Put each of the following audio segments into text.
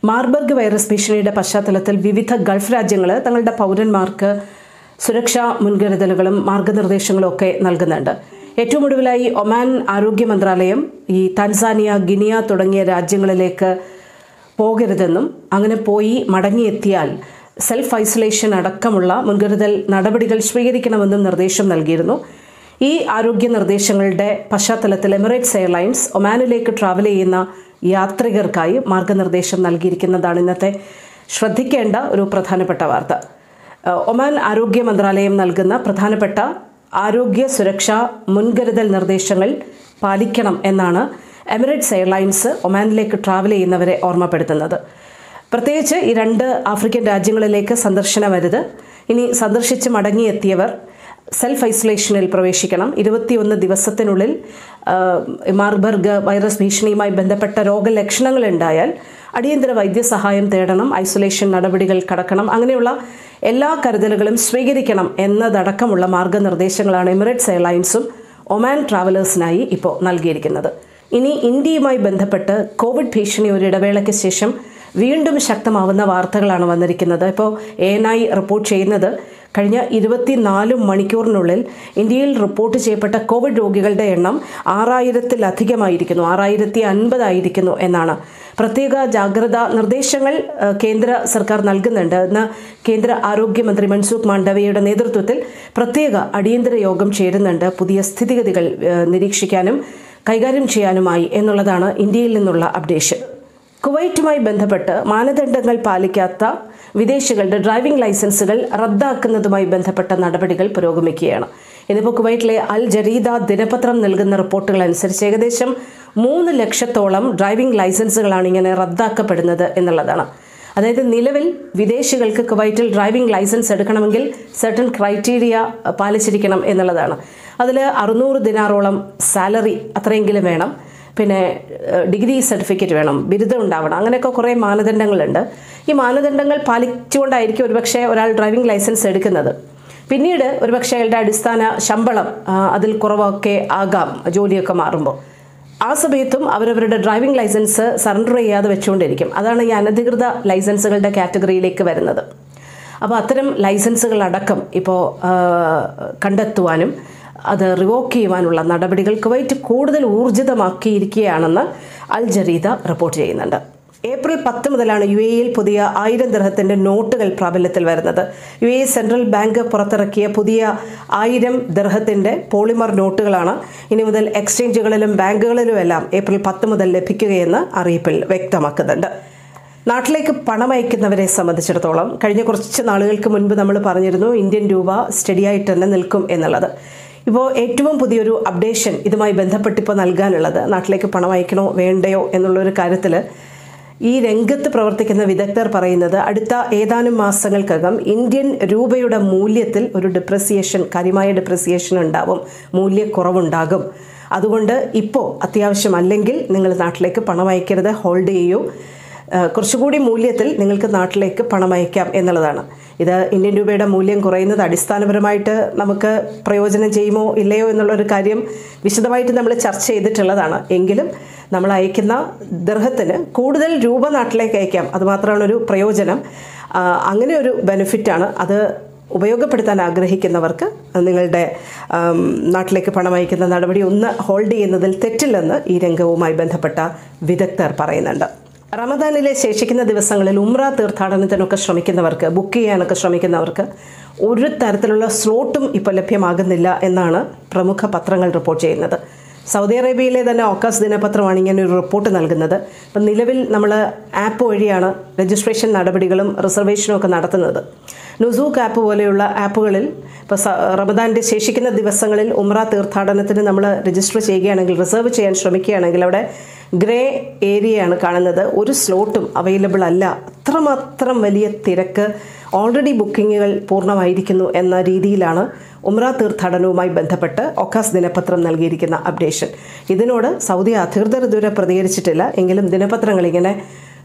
Marburg virus ഭീഷണിയുടെ പശ്ചാത്തലത്തിൽ വിവിധ ഗൾഫ് രാജ്യങ്ങൾ തങ്ങളുടെ പൗരന്മാർക്ക് സുരക്ഷാ മുൻകരുതലുകളും മാർഗനിർദ്ദേശങ്ങളും ഒക്കെ നൽകുന്നുണ്ട് ഏറ്റവും ഒടുവിലായി ഒമാൻ ആരോഗ്യ മന്ത്രാലയം ഈ താൻസാനിയ ഗിനിയ തുടങ്ങിയ രാജ്യങ്ങളിലേക്ക് പോകരുതെന്നും അങ്ങനെ പോയി മടങ്ങിയെത്തിയാൽ സെൽഫ് ഐസൊലേഷൻ അടക്കമുള്ള മുൻകരുതൽ നടപടികൾ സ്വീകരിക്കണമെന്നും നിർദ്ദേശം നൽകിയിരുന്നു ഈ ആരോഗ്യ നിർദ്ദേശങ്ങളുടെ പശ്ചാത്തലത്തിൽ എമിറേറ്റ്സ് എയർലൈൻസ് ഒമാനിലേക്ക് ട്രാവൽ ചെയ്യുന്ന യാത്രികർക്കായി മാർഗനിർദ്ദേശം നൽകിയിരിക്കുന്നതാണ് ഇന്നത്തെ ശ്രദ്ധിക്കേണ്ട ഒരു പ്രധാനപ്പെട്ട വാർത്ത ഏഹ് ഒമാൻ ആരോഗ്യ മന്ത്രാലയം നൽകുന്ന പ്രധാനപ്പെട്ട ആരോഗ്യ സുരക്ഷാ മുൻകരുതൽ നിർദ്ദേശങ്ങൾ പാലിക്കണം എന്നാണ് എമിറേറ്റ്സ് എയർലൈൻസ് ഒമാനിലേക്ക് ട്രാവൽ ചെയ്യുന്നവരെ ഓർമ്മപ്പെടുത്തുന്നത് പ്രത്യേകിച്ച് ഈ രണ്ട് ആഫ്രിക്കൻ രാജ്യങ്ങളിലേക്ക് സന്ദർശനമരുത് ഇനി സന്ദർശിച്ച് മടങ്ങിയെത്തിയവർ സെൽഫ് ഐസൊലേഷനിൽ പ്രവേശിക്കണം ഇരുപത്തിയൊന്ന് ദിവസത്തിനുള്ളിൽ ആ, മാർബർഗ് വൈറസ് ഭീഷണിയുമായി ബന്ധപ്പെട്ട രോഗലക്ഷണങ്ങൾ ഉണ്ടായാൽ അടിയന്തര വൈദ്യസഹായം തേടണം ഐസൊലേഷൻ നടപടികൾ കടക്കണം അങ്ങനെയുള്ള എല്ലാ കരുതലുകളും സ്വീകരിക്കണം എന്നതടക്കമുള്ള മാർഗനിർദ്ദേശങ്ങളാണ് എമിറേറ്റ്സ് എയർലൈൻസും ഒമാൻ ട്രാവലേഴ്സിനായി ഇപ്പോൾ നൽകിയിരിക്കുന്നത് ഇനി ഇന്ത്യയുമായി ബന്ധപ്പെട്ട് കോവിഡ് ഭീഷണി ഒരു ഇടവേളയ്ക്ക് ശേഷം വീണ്ടും ശക്തമാവുന്ന വാർത്തകളാണ് വന്നിരിക്കുന്നത് ഇപ്പോൾ എ എൻ ഐ റിപ്പോർട്ട് ചെയ്യുന്നത് കഴിഞ്ഞ ഇരുപത്തിനാല് മണിക്കൂറിനുള്ളിൽ ഇന്ത്യയിൽ റിപ്പോർട്ട് ചെയ്യപ്പെട്ട കോവിഡ് രോഗികളുടെ എണ്ണം ആറായിരത്തിലധികമായിരിക്കുന്നു ആറായിരത്തി അൻപതായിരിക്കുന്നു എന്നാണ് പ്രത്യേക ജാഗ്രതാ നിർദ്ദേശങ്ങൾ ഏഹ്, കേന്ദ്ര സർക്കാർ നൽകുന്നുണ്ട് എന്ന് കേന്ദ്ര ആരോഗ്യമന്ത്രി മൻസുഖ് മാണ്ഡവ്യയുടെ നേതൃത്വത്തിൽ പ്രത്യേക അടിയന്തര യോഗം ചേരുന്നുണ്ട് പുതിയ സ്ഥിതിഗതികൾ ഏഹ്, നിരീക്ഷിക്കാനും കൈകാര്യം ചെയ്യാനുമായി എന്നുള്ളതാണ് ഇന്ത്യയിൽ നിന്നുള്ള അപ്ഡേഷൻ കുവൈറ്റുമായി ബന്ധപ്പെട്ട് മാനദണ്ഡങ്ങൾ പാലിക്കാത്ത വിദേശികളുടെ ഡ്രൈവിംഗ് ലൈസൻസുകൾ റദ്ദാക്കുന്നതുമായി ബന്ധപ്പെട്ട നടപടികൾ പുരോഗമിക്കുകയാണ് ഇന്നിപ്പോൾ കുവൈറ്റിലെ അൽ ജരീദ ദിനപത്രം നൽകുന്ന റിപ്പോർട്ടുകൾ അനുസരിച്ച് ഏകദേശം മൂന്ന് ലക്ഷത്തോളം ഡ്രൈവിംഗ് ലൈസൻസുകളാണ് ഇങ്ങനെ റദ്ദാക്കപ്പെടുന്നത് എന്നുള്ളതാണ് അതായത് നിലവിൽ വിദേശികൾക്ക് കുവൈറ്റിൽ ഡ്രൈവിംഗ് ലൈസൻസ് എടുക്കണമെങ്കിൽ സർട്ടൻ ക്രൈറ്റീരിയ പാലിച്ചിരിക്കണം എന്നുള്ളതാണ് അതിൽ അറുന്നൂറ് ദിനാറോളം സാലറി അത്രയെങ്കിലും വേണം പിന്നെ ഏഹ്, ഡിഗ്രി സർട്ടിഫിക്കറ്റ് വേണം ബിരുദം ഉണ്ടാവണം അങ്ങനെയൊക്കെ കുറേ മാനദണ്ഡങ്ങളുണ്ട് ഈ മാനദണ്ഡങ്ങൾ പാലിച്ചുകൊണ്ടായിരിക്കും ഒരുപക്ഷെ ഒരാൾ ഡ്രൈവിംഗ് ലൈസൻസ് എടുക്കുന്നത് പിന്നീട് ഒരുപക്ഷെ അയാളുടെ അടിസ്ഥാന ശമ്പളം ആ, അതിൽ കുറവൊക്കെ ആകാം ജോലിയൊക്കെ മാറുമ്പോൾ ആ സമയത്തും അവരവരുടെ ഡ്രൈവിംഗ് ലൈസൻസ് സറണ്ടർ ചെയ്യാതെ വെച്ചുകൊണ്ടിരിക്കും അതാണ് ഈ അനധികൃത ലൈസൻസുകളുടെ കാറ്റഗറിയിലേക്ക് വരുന്നത് അപ്പോൾ അത്തരം ലൈസൻസുകൾ അടക്കം ഇപ്പോൾ കണ്ടെത്തുവാനും അത് റിവോക്ക് ചെയ്യുവാനുള്ള നടപടികൾ കുവൈറ്റ് കൂടുതൽ ഊർജിതമാക്കിയിരിക്കുകയാണെന്ന് അൽ ജറീദ റിപ്പോർട്ട് ചെയ്യുന്നുണ്ട് ഏപ്രിൽ പത്ത് മുതലാണ് യു എയിൽ പുതിയ ആയിരം ദിർഹത്തിൻ്റെ നോട്ടുകൾ പ്രാബല്യത്തിൽ വരുന്നത് യു എ സെൻട്രൽ ബാങ്ക് പുറത്തിറക്കിയ പുതിയ ആയിരം ദിർഹത്തിൻ്റെ പോളിമർ നോട്ടുകളാണ് ഇനി മുതൽ എക്സ്ചേഞ്ചുകളിലും ബാങ്കുകളിലുമെല്ലാം ഏപ്രിൽ പത്ത് മുതൽ ലഭിക്കുകയെന്ന് അറിയിപ്പിൽ വ്യക്തമാക്കുന്നുണ്ട് നാട്ടിലേക്ക് പണം അയക്കുന്നവരെ സംബന്ധിച്ചിടത്തോളം കഴിഞ്ഞ കുറച്ച് നാളുകൾക്ക് മുൻപ് നമ്മൾ പറഞ്ഞിരുന്നു ഇന്ത്യൻ രൂപ സ്റ്റഡിയായിട്ട് തന്നെ നിൽക്കും എന്നുള്ളത് ഇപ്പോൾ ഏറ്റവും പുതിയൊരു അപ്ഡേഷൻ ഇതുമായി ബന്ധപ്പെട്ട് ഇപ്പോൾ നൽകാനുള്ളത് നാട്ടിലേക്ക് പണം അയക്കണോ വേണ്ടയോ എന്നുള്ളൊരു കാര്യത്തിൽ ഈ രംഗത്ത് പ്രവർത്തിക്കുന്ന വിദഗ്ധർ പറയുന്നത് അടുത്ത ഏതാനും മാസങ്ങൾക്കകം ഇന്ത്യൻ രൂപയുടെ മൂല്യത്തിൽ ഒരു ഡിപ്രസിയേഷൻ കാര്യമായ ഡിപ്രസിയേഷൻ ഉണ്ടാവും മൂല്യക്കുറവുണ്ടാകും അതുകൊണ്ട് ഇപ്പോൾ അത്യാവശ്യം അല്ലെങ്കിൽ നിങ്ങൾ നാട്ടിലേക്ക് പണം അയക്കരുത് ഹോൾഡ് ചെയ്യൂ ഏഹ് കുറച്ചുകൂടി മൂല്യത്തിൽ നിങ്ങൾക്ക് നാട്ടിലേക്ക് പണം അയക്കാം എന്നുള്ളതാണ് ഇത് ഇന്ത്യൻ രൂപയുടെ മൂല്യം കുറയുന്നത് അടിസ്ഥാനപരമായിട്ട് നമുക്ക് പ്രയോജനം ചെയ്യുമോ ഇല്ലയോ എന്നുള്ളൊരു കാര്യം വിശദമായിട്ട് നമ്മൾ ചർച്ച ചെയ്തിട്ടുള്ളതാണ് എങ്കിലും നമ്മൾ അയക്കുന്ന ദർഹത്തിന് കൂടുതൽ രൂപ നാട്ടിലേക്ക് അയക്കാം അതുമാത്രമാണ് ഒരു പ്രയോജനം ആ, അങ്ങനെ ഒരു ബെനിഫിറ്റാണ് അത് ഉപയോഗപ്പെടുത്താൻ ആഗ്രഹിക്കുന്നവർക്ക് നിങ്ങളുടെ ആം, നാട്ടിലേക്ക് പണം അയക്കുന്ന നടപടി ഒന്ന് ഹോൾഡ് ചെയ്യുന്നതിൽ തെറ്റില്ലെന്ന് ഈ രംഗവുമായി ബന്ധപ്പെട്ട വിദഗ്ധർ പറയുന്നുണ്ട് റമദാനിലെ ശേഷിക്കുന്ന ദിവസങ്ങളിൽ ഉംറ തീർത്ഥാടനത്തിനൊക്കെ ശ്രമിക്കുന്നവർക്ക് ബുക്ക് ചെയ്യാനൊക്കെ ശ്രമിക്കുന്നവർക്ക് ഒരു തരത്തിലുള്ള സ്ലോട്ടും ഇപ്പോൾ ലഭ്യമാകുന്നില്ല എന്നാണ് പ്രമുഖ പത്രങ്ങൾ റിപ്പോർട്ട് ചെയ്യുന്നത് സൗദി അറേബ്യയിലെ തന്നെ ഓക്കാസ് ദിനപത്രമാണ് ഇങ്ങനെ ഒരു റിപ്പോർട്ട് നൽകുന്നത് അപ്പം നിലവിൽ നമ്മൾ ആപ്പ് വഴിയാണ് രജിസ്ട്രേഷൻ നടപടികളും റിസർവേഷനും ഒക്കെ നടത്തുന്നത് നുസൂക്ക് ആപ്പ് പോലെയുള്ള ആപ്പുകളിൽ ഇപ്പോൾ സ- റമദാൻ്റെ ശേഷിക്കുന്ന ദിവസങ്ങളിൽ ഉംറ തീർത്ഥാടനത്തിന് നമ്മൾ രജിസ്റ്റർ ചെയ്യുകയാണെങ്കിൽ റിസർവ് ചെയ്യാൻ ശ്രമിക്കുകയാണെങ്കിൽ അവിടെ ഗ്രേ ഏരിയയാണ് കാണുന്നത് ഒരു സ്ലോട്ടും അവൈലബിൾ അല്ല അത്രമാത്രം വലിയ തിരക്ക് ഓൾറെഡി ബുക്കിങ്ങുകൾ പൂർണ്ണമായിരിക്കുന്നു എന്ന രീതിയിലാണ് ഉംറ തീർത്ഥാടനവുമായി ബന്ധപ്പെട്ട് ഒക്കാസ് ദിനപത്രം നൽകിയിരിക്കുന്ന അപ്ഡേഷൻ ഇതിനോട് സൗദി അധികൃതർ ഇതുവരെ പ്രതികരിച്ചിട്ടില്ല എങ്കിലും ദിനപത്രങ്ങൾ ഇങ്ങനെ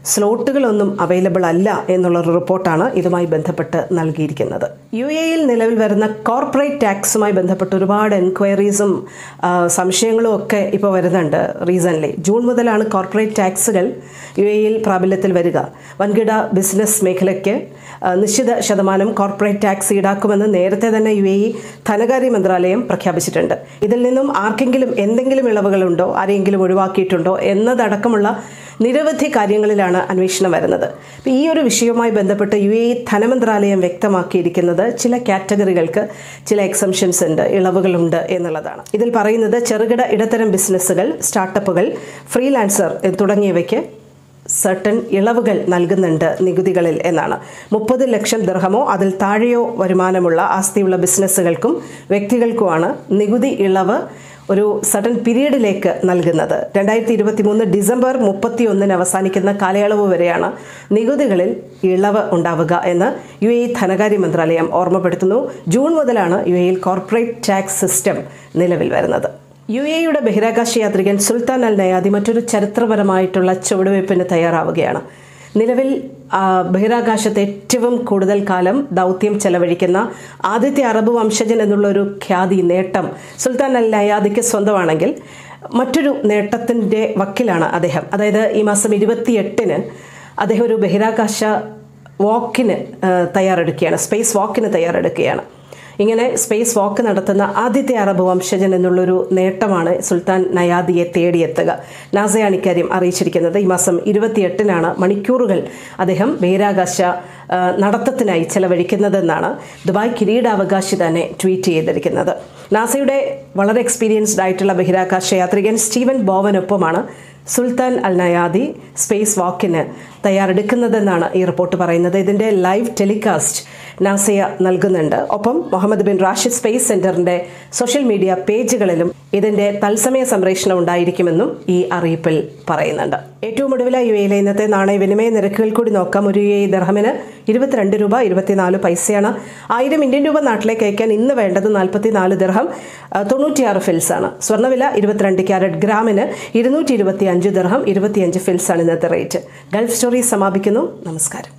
സ്ലോട്ടുകളൊന്നും അവൈലബിൾ അല്ല എന്നുള്ളൊരു റിപ്പോർട്ടാണ് ഇതുമായി ബന്ധപ്പെട്ട് നൽകിയിരിക്കുന്നത് യു എയിൽ നിലവിൽ വരുന്ന കോർപ്പറേറ്റ് ടാക്സുമായി ബന്ധപ്പെട്ട് ഒരുപാട് എൻക്വയറീസും ആ, സംശയങ്ങളും ഒക്കെ ഇപ്പോൾ വരുന്നുണ്ട് റീസൺലി ജൂൺ മുതലാണ് കോർപ്പറേറ്റ് ടാക്സുകൾ യു എയിൽ പ്രാബല്യത്തിൽ വരിക വൻകിട ബിസിനസ് മേഖലയ്ക്ക് ആ, നിശ്ചിത ശതമാനം കോർപ്പറേറ്റ് ടാക്സ് ഈടാക്കുമെന്ന് നേരത്തെ തന്നെ യു എ ഇ ധനകാര്യ മന്ത്രാലയം പ്രഖ്യാപിച്ചിട്ടുണ്ട് ഇതിൽ നിന്നും ആർക്കെങ്കിലും എന്തെങ്കിലും ഇളവുകളുണ്ടോ ആരെങ്കിലും ഒഴിവാക്കിയിട്ടുണ്ടോ എന്നതടക്കമുള്ള നിരവധി കാര്യങ്ങളിലാണ് അന്വേഷണം വരുന്നത് അപ്പോൾ ഈ ഒരു വിഷയവുമായി ബന്ധപ്പെട്ട് യു എ ഇ ധനമന്ത്രാലയം വ്യക്തമാക്കിയിരിക്കുന്നത് ചില കാറ്റഗറികൾക്ക് ചില എക്സംഷൻസ് ഉണ്ട് ഇളവുകളുണ്ട് എന്നുള്ളതാണ് ഇതിൽ പറയുന്നത് ചെറുകിട ഇടത്തരം ബിസിനസ്സുകൾ സ്റ്റാർട്ടപ്പുകൾ ഫ്രീലാൻസർ തുടങ്ങിയവയ്ക്ക് സർട്ടൻ ഇളവുകൾ നൽകുന്നുണ്ട് നികുതികളിൽ എന്നാണ് മുപ്പത് ലക്ഷം ദർഹമോ അതിൽ താഴെയോ വരുമാനമുള്ള ആസ്തിയുള്ള ബിസിനസ്സുകൾക്കും വ്യക്തികൾക്കുമാണ് നികുതി ഇളവ് ഒരു സഡൻ പീരീഡിലേക്ക് നൽകുന്നത് രണ്ടായിരത്തി ഇരുപത്തി മൂന്ന് ഡിസംബർ മുപ്പത്തി ഒന്നിന് അവസാനിക്കുന്ന കാലയളവ് വരെയാണ് നികുതികളിൽ ഇളവ് ഉണ്ടാവുക എന്ന് യു എ ധനകാര്യ മന്ത്രാലയം ഓർമ്മപ്പെടുത്തുന്നു ജൂൺ മുതലാണ് യു എയിൽ കോർപ്പറേറ്റ് ടാക്സ് സിസ്റ്റം നിലവിൽ വരുന്നത് യു എയുടെ ബഹിരാകാശ യാത്രികൻ സുൽത്താൻ അൽ നയാദി മറ്റൊരു ചരിത്രപരമായിട്ടുള്ള ചുവടുവയ്പ്പിന് തയ്യാറാവുകയാണ് നിലവിൽ ആ, ബഹിരാകാശത്ത് ഏറ്റവും കൂടുതൽ കാലം ദൗത്യം ചെലവഴിക്കുന്ന ആദ്യത്തെ അറബ് വംശജൻ എന്നുള്ള ഒരു ഖ്യാതി നേട്ടം സുൽത്താൻ അൽ നയാദിക്ക് സ്വന്തമാണെങ്കിൽ മറ്റൊരു നേട്ടത്തിൻ്റെ വക്കിലാണ് അദ്ദേഹം അതായത് ഈ മാസം ഇരുപത്തിയെട്ടിന് അദ്ദേഹം ഒരു ബഹിരാകാശ വാക്കിന് ആ, തയ്യാറെടുക്കുകയാണ് സ്പേസ് വാക്കിന് തയ്യാറെടുക്കുകയാണ് ഇങ്ങനെ സ്പേസ് വാക്ക് നടത്തുന്ന ആദ്യത്തെ അറബ് വംശജൻ എന്നുള്ളൊരു നേട്ടമാണ് സുൽത്താൻ നയാദിയെ തേടിയെത്തുക നാസയാണ് ഇക്കാര്യം അറിയിച്ചിരിക്കുന്നത് ഈ മാസം ഇരുപത്തിയെട്ടിനാണ് മണിക്കൂറുകൾ അദ്ദേഹം ബഹിരാകാശ ആ, നടത്തത്തിനായി ചെലവഴിക്കുന്നതെന്നാണ് ദുബായ് കിരീടാവകാശി തന്നെ ട്വീറ്റ് ചെയ്തിരിക്കുന്നത് നാസയുടെ വളരെ എക്സ്പീരിയൻസ്ഡ് ആയിട്ടുള്ള ബഹിരാകാശ യാത്രികൻ സ്റ്റീവൻ ബോവനൊപ്പമാണ് സുൽത്താൻ അൽ നയാദി സ്പേസ് വാക്കിന് തയ്യാറെടുക്കുന്നതെന്നാണ് ഈ റിപ്പോർട്ട് പറയുന്നത് ഇതിൻ്റെ ലൈവ് ടെലികാസ്റ്റ് നാസയ നൽകുന്നുണ്ട് ഒപ്പം മുഹമ്മദ് ബിൻ റാഷിദ് സ്പേസ് സെന്ററിന്റെ സോഷ്യൽ മീഡിയ പേജുകളിലും ഇതിന്റെ തത്സമയ സംപ്രേഷണം ഉണ്ടായിരിക്കുമെന്നും ഈ അറിയിപ്പിൽ പറയുന്നുണ്ട് ഏറ്റവും ഒടുവിലായി യു എയിലെ ഇന്നത്തെ നാണയ വിനിമയ നിരക്കുകൾ കൂടി നോക്കാം ഒരു യു എ ദർഹമിന് ഇരുപത്തിരണ്ട് രൂപ ഇരുപത്തിനാല് പൈസയാണ് ആയിരം ഇന്ത്യൻ രൂപ നാട്ടിലേക്ക് അയക്കാൻ ഇന്ന് വേണ്ടത് നാൽപ്പത്തിനാല് ദർഹം ആ, തൊണ്ണൂറ്റിയാറ് ഫിൽസ് ആണ് സ്വർണ്ണവില ഇരുപത്തിരണ്ട് ക്യാരറ്റ് ഗ്രാമിന് ഇരുന്നൂറ്റി ഇരുപത്തി അഞ്ച് ദർഹം ഇരുപത്തിയഞ്ച് ഫിൽസ് ആണ് ഇന്നത്തെ റേറ്റ് ഗൾഫ് സ്റ്റോറി സമാപിക്കുന്നു നമസ്കാരം